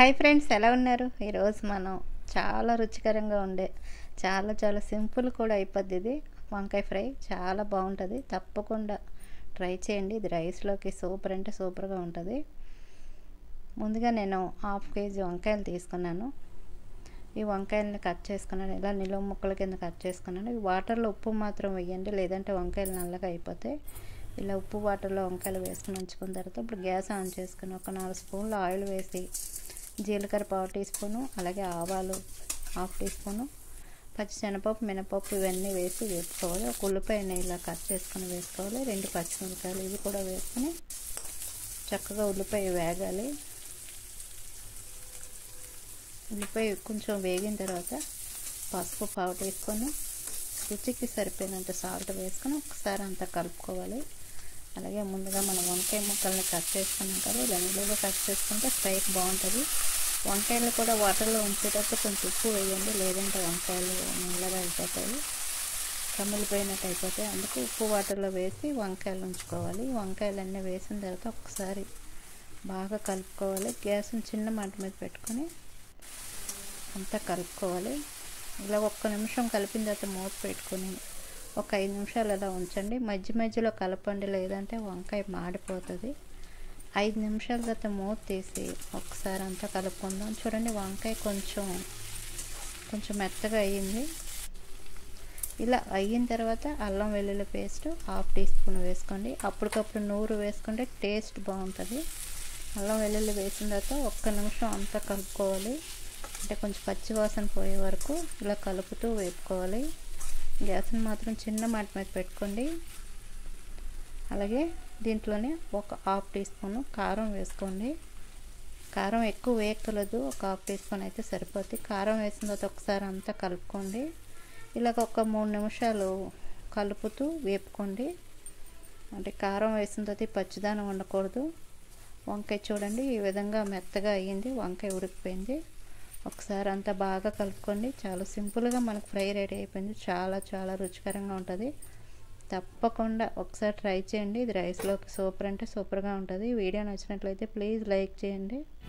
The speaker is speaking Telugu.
హాయ్ ఫ్రెండ్స్ ఎలా ఉన్నారు ఈరోజు మనం చాలా రుచికరంగా ఉండే చాలా చాలా సింపుల్ కూడా అయిపోద్ది ఇది వంకాయ ఫ్రై చాలా బాగుంటుంది తప్పకుండా ట్రై చేయండి ఇది రైస్లోకి సూపర్ అంటే సూపర్గా ఉంటుంది ముందుగా నేను హాఫ్ కేజీ వంకాయలు తీసుకున్నాను ఈ వంకాయలని కట్ చేసుకున్నాను ఇలా నిలువ ముక్కల కింద కట్ చేసుకున్నాను ఈ వాటర్లో ఉప్పు మాత్రం వేయండి లేదంటే వంకాయలు నల్లగా అయిపోతాయి ఇలా ఉప్పు వాటర్లో వంకాయలు వేసుకుని ఉంచుకున్న తర్వాత ఇప్పుడు గ్యాస్ ఆన్ చేసుకుని ఒక నాలుగు స్పూన్లు ఆయిల్ వేసి జీలకర్ర పావు టీ స్పూను అలాగే ఆవాలు హాఫ్ టీ స్పూను పచ్చిశనగపప్పు మినపప్పు ఇవన్నీ వేసి వేసుకోవాలి ఒక ఉల్లిపాయని ఇలా కట్ చేసుకొని వేసుకోవాలి రెండు పచ్చిమిరపకాయలు ఇవి కూడా వేసుకొని చక్కగా ఉల్లిపాయ వేగాలి ఉల్లిపాయ కొంచెం వేగిన తర్వాత పసుపు పావు టీ స్పూన్ రుచికి సరిపోయినంత సాల్ట్ వేసుకొని ఒకసారి అంతా కలుపుకోవాలి అలాగే ముందుగా మనం వంకాయ ముక్కల్ని కట్ చేసుకున్నాం కదా ఇలా నిలువుగా కట్ చేసుకుంటే ఫ్రైకి బాగుంటుంది వంకాయలు కూడా వాటర్లో ఉంచేటప్పుడు కొంచెం ఉప్పు వేయండి లేదంటే వంకాయలు నల్లగా అయిపోతాయి కమ్మిలిపోయినట్టు అయిపోతాయి అందుకు ఉప్పు వాటర్లో వేసి వంకాయలు ఉంచుకోవాలి వంకాయలన్నీ వేసిన తర్వాత ఒకసారి బాగా కలుపుకోవాలి గ్యాస్ని చిన్న మంట మీద పెట్టుకొని అంతా కలుపుకోవాలి ఇలా ఒక్క నిమిషం కలిపిన తర్వాత మూత పెట్టుకొని ఒక ఐదు నిమిషాలు అలా ఉంచండి మధ్య మధ్యలో కలపండి లేదంటే వంకాయ మాడిపోతుంది ఐదు నిమిషాల తర్వాత మూత తీసి ఒకసారి అంతా కలుపుకుందాం చూడండి వంకాయ కొంచెం కొంచెం మెత్తగా అయ్యింది ఇలా అయిన తర్వాత అల్లం వెల్లుల్లి పేస్ట్ హాఫ్ టీ స్పూన్ వేసుకోండి అప్పటికప్పుడు నూరు వేసుకుంటే టేస్ట్ బాగుంటుంది అల్లం వెల్లుల్లి వేసిన తర్వాత ఒక్క నిమిషం అంతా కలుపుకోవాలి అంటే కొంచెం పచ్చి వాసన పోయే వరకు ఇలా కలుపుతూ వేపుకోవాలి గ్యాస్ని మాత్రం చిన్న మాట మీద పెట్టుకోండి అలాగే దీంట్లోనే ఒక హాఫ్ టీ స్పూన్ కారం వేసుకోండి కారం ఎక్కువ వేయక్కర్లేదు ఒక హాఫ్ టీ స్పూన్ అయితే సరిపోద్ది కారం వేసిన తర్వాత ఒకసారి అంతా కలుపుకోండి ఇలాగ ఒక మూడు నిమిషాలు కలుపుతూ వేపుకోండి అంటే కారం వేసిన తర్వాత పచ్చిదానం ఉండకూడదు వంకాయ చూడండి ఈ విధంగా మెత్తగా అయ్యింది వంకాయ ఉడికిపోయింది ఒకసారి అంతా బాగా కలుపుకోండి చాలా సింపుల్గా మనకు ఫ్రై రెడీ అయిపోయింది చాలా చాలా రుచికరంగా ఉంటుంది తప్పకుండా ఒకసారి ట్రై చేయండి ఇది రైస్లోకి సూపర్ అంటే సూపర్గా ఉంటుంది వీడియో నచ్చినట్లయితే ప్లీజ్ లైక్ చేయండి